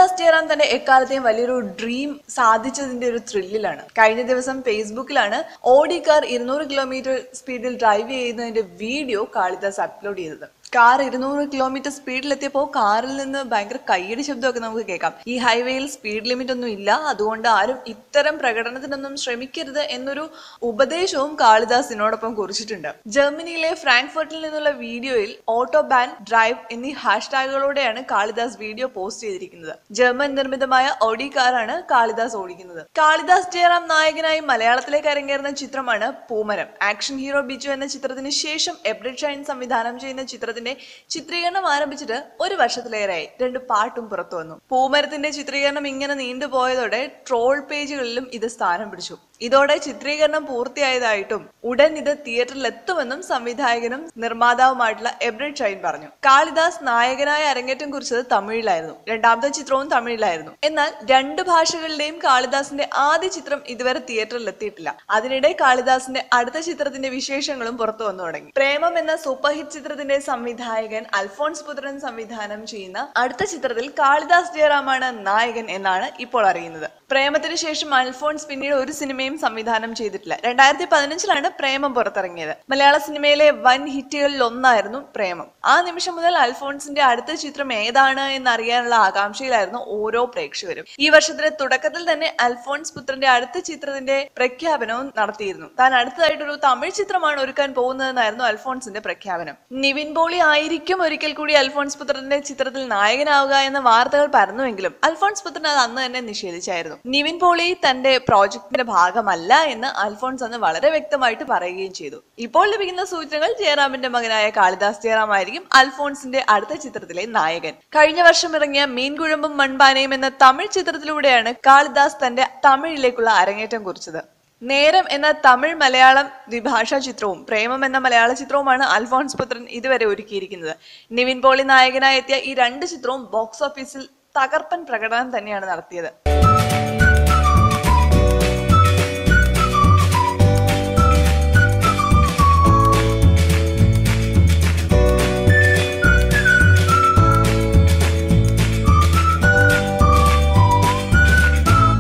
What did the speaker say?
കാളിദാസ് ജയറാം തന്റെ എക്കാലത്തെയും വലിയൊരു ഡ്രീം സാധിച്ചതിന്റെ ഒരു ത്രില്ലിലാണ് കഴിഞ്ഞ ദിവസം ഫേസ്ബുക്കിലാണ് ഓഡി കാർ ഇരുന്നൂറ് കിലോമീറ്റർ സ്പീഡിൽ ഡ്രൈവ് ചെയ്യുന്നതിന്റെ വീഡിയോ കാളിദാസ് അപ്ലോഡ് ചെയ്തത് കാർ ഇരുന്നൂറ് കിലോമീറ്റർ സ്പീഡിലെത്തിയപ്പോൾ കാറിൽ നിന്ന് ഭയങ്കര കൈയടി ശബ്ദമൊക്കെ നമുക്ക് കേൾക്കാം ഈ ഹൈവേയിൽ സ്പീഡ് ലിമിറ്റ് ഒന്നും ഇല്ല അതുകൊണ്ട് ആരും ഇത്തരം പ്രകടനത്തിനൊന്നും ശ്രമിക്കരുത് എന്നൊരു ഉപദേശവും കാളിദാസിനോടൊപ്പം കുറിച്ചിട്ടുണ്ട് ജർമ്മനിയിലെ ഫ്രാങ്ക്ഫർട്ടിൽ നിന്നുള്ള വീഡിയോയിൽ ഓട്ടോ ബാൻ ഡ്രൈവ് എന്നീ ഹാഷ്ടാഗുകളോടെയാണ് കാളിദാസ് വീഡിയോ പോസ്റ്റ് ചെയ്തിരിക്കുന്നത് ജർമ്മൻ നിർമ്മിതമായ ഓഡി കാറാണ് കാളിദാസ് ഓടിക്കുന്നത് കാളിദാസ് ജയറാം നായകനായി മലയാളത്തിലേക്ക് അരങ്ങേറുന്ന ചിത്രമാണ് പൂമരം ആക്ഷൻ ഹീറോ ബിജു എന്ന ചിത്രത്തിന് ശേഷം എബ്രിഡ് ഷൈൻ സംവിധാനം ചെയ്യുന്ന ചിത്രത്തിന്റെ ചിത്രീകരണം ആരംഭിച്ചിട്ട് ഒരു വർഷത്തിലേറെയായി രണ്ട് പാട്ടും പുറത്തു വന്നു പൂമരത്തിന്റെ ചിത്രീകരണം ഇങ്ങനെ നീണ്ടുപോയതോടെ ട്രോൾ പേജുകളിലും ഇത് സ്ഥാനം പിടിച്ചു ഇതോടെ ചിത്രീകരണം പൂർത്തിയായതായിട്ടും ഉടൻ ഇത് തിയേറ്ററിൽ എത്തുമെന്നും സംവിധായകനും നിർമ്മാതാവുമായിട്ടുള്ള എബ്രിഡ് ഷൈൻ പറഞ്ഞു കാളിദാസ് നായകനായ അരങ്ങേറ്റം കുറിച്ചത് തമിഴിലായിരുന്നു രണ്ടാമത്തെ ചിത്രവും തമിഴിലായിരുന്നു എന്നാൽ രണ്ട് ഭാഷകളിലെയും കാളിദാസിന്റെ ആദ്യ ചിത്രം ഇതുവരെ തിയേറ്ററിൽ എത്തിയിട്ടില്ല അതിനിടെ കാളിദാസിന്റെ അടുത്ത ചിത്രത്തിന്റെ വിശേഷങ്ങളും പുറത്തു വന്നു തുടങ്ങി പ്രേമം എന്ന സൂപ്പർ ഹിറ്റ് ചിത്രത്തിന്റെ സംവിധായകൻ അൽഫോൺസ് പുത്രൻ സംവിധാനം ചെയ്യുന്ന അടുത്ത ചിത്രത്തിൽ കാളിദാസ് ജയറാമാണ് നായകൻ എന്നാണ് ഇപ്പോൾ അറിയുന്നത് പ്രേമത്തിന് ശേഷം അൽഫോൺസ് പിന്നീട് ഒരു സിനിമയും സംവിധാനം ചെയ്തിട്ടില്ല രണ്ടായിരത്തി പതിനഞ്ചിലാണ് പ്രേമം പുറത്തിറങ്ങിയത് മലയാള സിനിമയിലെ വൻ ഹിറ്റുകളിൽ ഒന്നായിരുന്നു പ്രേമം ആ നിമിഷം മുതൽ അൽഫോൺസിന്റെ അടുത്ത ചിത്രം ഏതാണ് എന്നറിയാനുള്ള ആകാംക്ഷയിലായിരുന്നു ഓരോ പ്രേക്ഷകരും ഈ വർഷത്തിന്റെ തുടക്കത്തിൽ തന്നെ അൽഫോൺസ് പുത്രന്റെ അടുത്ത ചിത്രത്തിന്റെ പ്രഖ്യാപനവും നടത്തിയിരുന്നു താൻ അടുത്തതായിട്ടൊരു തമിഴ് ചിത്രമാണ് ഒരുക്കാൻ പോകുന്നതെന്നായിരുന്നു അൽഫോൺസിന്റെ പ്രഖ്യാപനം നിവിൻ പോളി ആയിരിക്കും ഒരിക്കൽ കൂടി അൽഫോൺസ് പുത്രന്റെ ചിത്രത്തിൽ നായകനാവുക എന്ന വാർത്തകൾ പരന്നുവെങ്കിലും അൽഫോൺസ് പുത്രൻ അത് അന്ന് തന്നെ നിഷേധിച്ചായിരുന്നു നിവിൻ പോളി തന്റെ പ്രോജക്ടിന്റെ ഭാഗമല്ല എന്ന് അൽഫോൺസ് അന്ന് വളരെ വ്യക്തമായിട്ട് പറയുകയും ചെയ്തു ഇപ്പോൾ ലഭിക്കുന്ന സൂചനകൾ ജയറാമിന്റെ മകനായ കാളിദാസ് ജയറാം ആയിരിക്കും അൽഫോൺസിന്റെ അടുത്ത ചിത്രത്തിലെ നായകൻ കഴിഞ്ഞ വർഷം ഇറങ്ങിയ മീൻകുഴമ്പും മൺപാനയും എന്ന തമിഴ് ചിത്രത്തിലൂടെയാണ് കാളിദാസ് തന്റെ തമിഴിലേക്കുള്ള അരങ്ങേറ്റം കുറിച്ചത് നേരം എന്ന തമിഴ് മലയാളം ദ്വിഭാഷാ ചിത്രവും പ്രേമം എന്ന മലയാള ചിത്രവുമാണ് അൽഫോൺസ് പുത്രൻ ഇതുവരെ ഒരുക്കിയിരിക്കുന്നത് നിവിൻ പോളി നായകനായി എത്തിയ ഈ രണ്ട് ചിത്രവും ബോക്സ് ഓഫീസിൽ തകർപ്പൻ പ്രകടനം തന്നെയാണ് നടത്തിയത്